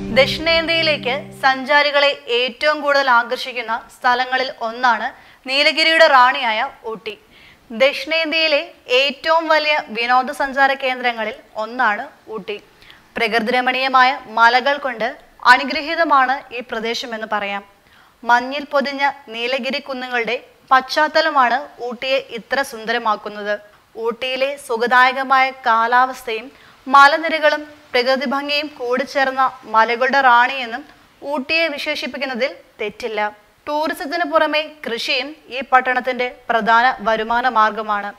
ദക്ഷിണേന്ത്യയിലേക്ക് സഞ്ചാരികളെ ഏറ്റവും കൂടുതൽ ആകർഷിക്കുന്ന സ്ഥലങ്ങളിൽ ഒന്നാണ് നീലഗിരിയുടെ റാണിയായ ഊട്ടി ദക്ഷിണേന്ത്യയിലെ ഏറ്റവും വലിയ വിനോദസഞ്ചാര കേന്ദ്രങ്ങളിൽ ഒന്നാണ് ഊട്ടി പ്രകൃതിരമണീയമായ മലകൾ കൊണ്ട് അനുഗ്രഹീതമാണ് ഈ പ്രദേശമെന്ന് പറയാം മഞ്ഞിൽ പൊതിഞ്ഞ നീലഗിരി കുന്നുകളുടെ പശ്ചാത്തലമാണ് ഊട്ടിയെ ഇത്ര സുന്ദരമാക്കുന്നത് ഊട്ടിയിലെ സുഖദായകമായ കാലാവസ്ഥയും മലനിരകളും പ്രകൃതി ഭംഗിയും കൂടിച്ചേർന്ന മലകളുടെ റാണി എന്നും ഊട്ടിയെ വിശേഷിപ്പിക്കുന്നതിൽ തെറ്റില്ല ടൂറിസത്തിന് പുറമെ കൃഷിയും ഈ പട്ടണത്തിന്റെ പ്രധാന വരുമാന മാർഗമാണ്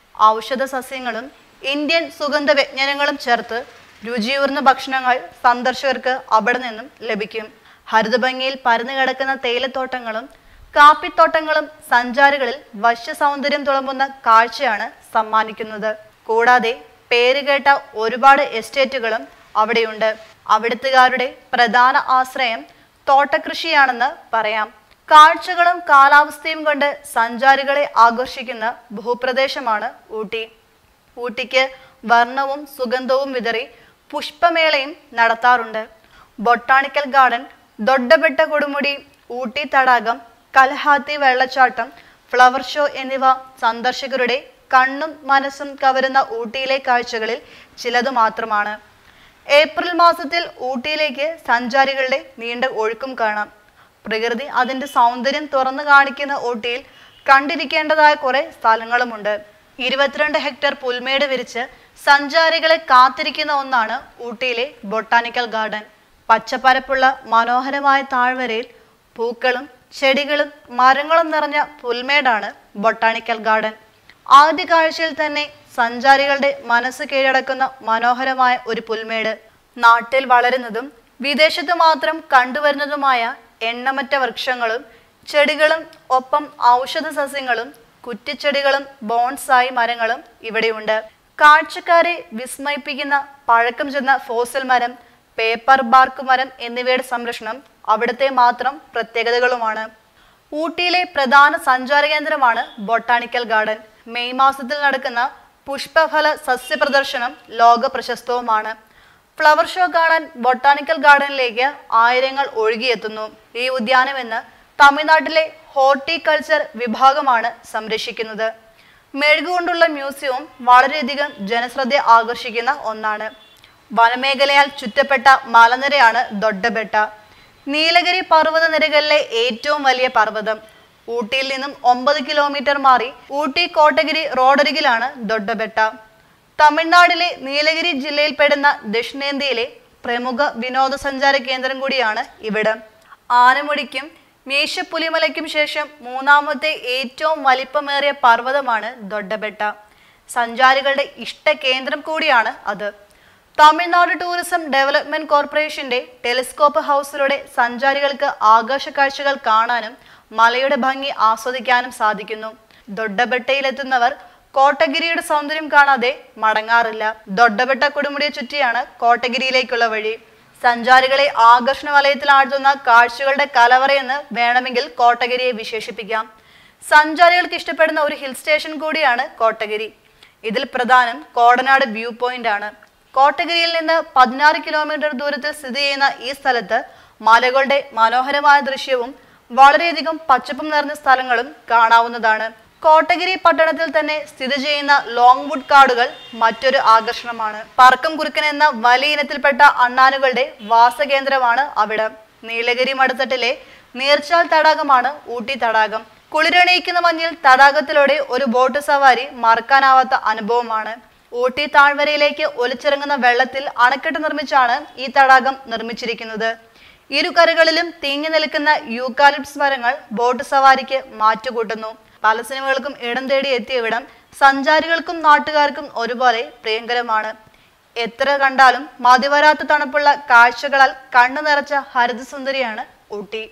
ഔഷധ സസ്യങ്ങളും ഇന്ത്യൻ സുഗന്ധ വ്യഞ്ജനങ്ങളും ചേർത്ത് രുചിയൂർന്ന ഭക്ഷണങ്ങൾ സന്ദർശകർക്ക് അവിടെ നിന്നും ലഭിക്കും ഹരിതഭംഗിയിൽ പരന്നു കിടക്കുന്ന തേയിലത്തോട്ടങ്ങളും കാപ്പിത്തോട്ടങ്ങളും സഞ്ചാരികളിൽ വശ്യ സൗന്ദര്യം തുളുമ്പുന്ന കാഴ്ചയാണ് സമ്മാനിക്കുന്നത് കൂടാതെ പേരുകേട്ട ഒരുപാട് എസ്റ്റേറ്റുകളും അവിടെയുണ്ട് അവിടുത്തുകാരുടെ പ്രധാന ആശ്രയം തോട്ടകൃഷിയാണെന്ന് പറയാം കാഴ്ചകളും കാലാവസ്ഥയും കൊണ്ട് സഞ്ചാരികളെ ആകർഷിക്കുന്ന ഭൂപ്രദേശമാണ് ഊട്ടി ഊട്ടിക്ക് വർണ്ണവും സുഗന്ധവും വിതറി പുഷ്പമേളയും നടത്താറുണ്ട് ബൊട്ടാണിക്കൽ ഗാർഡൻ ദൊഡ്ഡബെട്ട കൊടുമുടി ഊട്ടി തടാകം കൽഹാത്തി വെള്ളച്ചാട്ടം ഫ്ലവർ ഷോ എന്നിവ സന്ദർശകരുടെ കണ്ണും മനസ്സും കവരുന്ന ഊട്ടിയിലെ കാഴ്ചകളിൽ ചിലത് മാത്രമാണ് ഏപ്രിൽ മാസത്തിൽ ഊട്ടിയിലേക്ക് സഞ്ചാരികളുടെ നീണ്ട ഒഴുക്കും കാണാം പ്രകൃതി അതിന്റെ സൗന്ദര്യം തുറന്നു കാണിക്കുന്ന ഊട്ടിയിൽ കണ്ടിരിക്കേണ്ടതായ കുറെ സ്ഥലങ്ങളുമുണ്ട് ഇരുപത്തിരണ്ട് ഹെക്ടർ പുൽമേട് വിരിച്ച് സഞ്ചാരികളെ കാത്തിരിക്കുന്ന ഒന്നാണ് ഊട്ടിയിലെ ബൊട്ടാനിക്കൽ ഗാർഡൻ പച്ചപ്പരപ്പുള്ള മനോഹരമായ താഴ്വരയിൽ പൂക്കളും ചെടികളും മരങ്ങളും നിറഞ്ഞ പുൽമേടാണ് ബൊട്ടാണിക്കൽ ഗാർഡൻ ആദ്യ കാഴ്ചയിൽ തന്നെ സഞ്ചാരികളുടെ മനസ്സ് കീഴടക്കുന്ന മനോഹരമായ ഒരു പുൽമേട് നാട്ടിൽ വളരുന്നതും വിദേശത്ത് മാത്രം കണ്ടുവരുന്നതുമായ എണ്ണമറ്റ വൃക്ഷങ്ങളും ചെടികളും ഒപ്പം ഔഷധ സസ്യങ്ങളും കുറ്റിച്ചെടികളും ബോൺസായി മരങ്ങളും ഇവിടെയുണ്ട് കാഴ്ചക്കാരെ വിസ്മയിപ്പിക്കുന്ന പഴക്കം ചെന്ന ഫോസിൽ മരം പേപ്പർ ബാർക്ക് മരം എന്നിവയുടെ സംരക്ഷണം അവിടുത്തെ മാത്രം പ്രത്യേകതകളുമാണ് ഊട്ടിയിലെ പ്രധാന സഞ്ചാര കേന്ദ്രമാണ് ബൊട്ടാണിക്കൽ ഗാർഡൻ മെയ് മാസത്തിൽ നടക്കുന്ന പുഷ്പഫല സസ്യ പ്രദർശനം ലോക പ്രശസ്തവുമാണ് ഫ്ലവർ ഷോ കാണാൻ ബൊട്ടാണിക്കൽ ഗാർഡനിലേക്ക് ആയിരങ്ങൾ ഒഴുകിയെത്തുന്നു ഈ ഉദ്യാനം എന്ന് തമിഴ്നാട്ടിലെ ഹോർട്ടിക്കൾച്ചർ വിഭാഗമാണ് സംരക്ഷിക്കുന്നത് മെഴുകുകൊണ്ടുള്ള മ്യൂസിയവും വളരെയധികം ജനശ്രദ്ധ ആകർഷിക്കുന്ന ഒന്നാണ് വനമേഖലയാൽ ചുറ്റപ്പെട്ട മലനിരയാണ് ദൊഡ്ഡബെട്ട നീലഗിരി പർവ്വത നിരകളിലെ ഏറ്റവും വലിയ പർവ്വതം ഊട്ടിയിൽ നിന്നും ഒമ്പത് കിലോമീറ്റർ മാറി ഊട്ടി കോട്ടഗിരി റോഡരികിലാണ് ദൊഡ്ഡബെട്ട തമിഴ്നാട്ടിലെ നീലഗിരി ജില്ലയിൽപ്പെടുന്ന ദക്ഷിണേന്ത്യയിലെ പ്രമുഖ വിനോദസഞ്ചാര കേന്ദ്രം കൂടിയാണ് ഇവിടം ആനമുടിക്കും മീശപ്പുലിമലയ്ക്കും ശേഷം മൂന്നാമത്തെ ഏറ്റവും വലിപ്പമേറിയ പർവ്വതമാണ് ദൊഡ്ഡബെട്ട സഞ്ചാരികളുടെ ഇഷ്ട കേന്ദ്രം കൂടിയാണ് അത് തമിഴ്നാട് ടൂറിസം ഡെവലപ്മെന്റ് കോർപ്പറേഷന്റെ ടെലിസ്കോപ്പ് ഹൗസിലൂടെ സഞ്ചാരികൾക്ക് ആകാശ കാഴ്ചകൾ കാണാനും മലയുടെ ഭംഗി ആസ്വദിക്കാനും സാധിക്കുന്നു ദൊഡ്ഡബെട്ടയിലെത്തുന്നവർ കോട്ടഗിരിയുടെ സൗന്ദര്യം കാണാതെ മടങ്ങാറില്ല ദൊഡ്ഡബെട്ട കൊടുമുടിയെ ചുറ്റിയാണ് കോട്ടഗിരിയിലേക്കുള്ള വഴി സഞ്ചാരികളെ ആകർഷണ വലയത്തിൽ ആഴ്ത്തുന്ന കാഴ്ചകളുടെ കലവറയെന്ന് വേണമെങ്കിൽ കോട്ടഗിരിയെ വിശേഷിപ്പിക്കാം സഞ്ചാരികൾക്ക് ഇഷ്ടപ്പെടുന്ന ഒരു ഹിൽ സ്റ്റേഷൻ കൂടിയാണ് കോട്ടഗിരി ഇതിൽ പ്രധാനം കോടനാട് വ്യൂ പോയിന്റ് ആണ് കോട്ടഗിരിയിൽ നിന്ന് പതിനാറ് കിലോമീറ്റർ ദൂരത്തിൽ സ്ഥിതി ചെയ്യുന്ന ഈ സ്ഥലത്ത് മലകളുടെ മനോഹരമായ ദൃശ്യവും വളരെയധികം പച്ചപ്പും നിറഞ്ഞ സ്ഥലങ്ങളും കാണാവുന്നതാണ് കോട്ടഗിരി പട്ടണത്തിൽ തന്നെ സ്ഥിതി ചെയ്യുന്ന ലോങ് വുഡ് കാടുകൾ മറ്റൊരു ആകർഷണമാണ് പറക്കം കുറുക്കൻ എന്ന വലിയ ഇനത്തിൽപ്പെട്ട അണ്ണാനുകളുടെ വാസകേന്ദ്രമാണ് അവിടം നീലഗിരി മടത്തട്ടിലെ നീർച്ചാൽ തടാകമാണ് ഊട്ടി തടാകം കുളിരണിയിക്കുന്ന മഞ്ഞിൽ തടാകത്തിലൂടെ ഒരു ബോട്ട് സവാരി മറക്കാനാവാത്ത അനുഭവമാണ് ഊട്ടി താഴ്വരയിലേക്ക് ഒലിച്ചിറങ്ങുന്ന വെള്ളത്തിൽ അണക്കെട്ട് നിർമ്മിച്ചാണ് ഈ തടാകം നിർമ്മിച്ചിരിക്കുന്നത് ഇരുകരകളിലും തിങ്ങി നിൽക്കുന്ന യൂക്കാലിപ്സ് മരങ്ങൾ ബോട്ട് സവാരിക്ക് മാറ്റുകൂട്ടുന്നു പല സിനിമകൾക്കും ഇടം തേടി എത്തിയ ഇവിടം സഞ്ചാരികൾക്കും നാട്ടുകാർക്കും ഒരുപോലെ പ്രിയങ്കരമാണ് എത്ര കണ്ടാലും മതിവരാത്ത തണുപ്പുള്ള കാഴ്ചകളാൽ കണ്ണു നിറച്ച ഹരിതസുന്ദരിയാണ് Ooty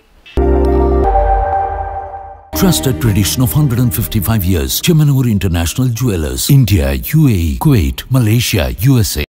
Trusted tradition of 155 years. Chemanur International Jewelers. India, UAE, Kuwait, Malaysia, USA.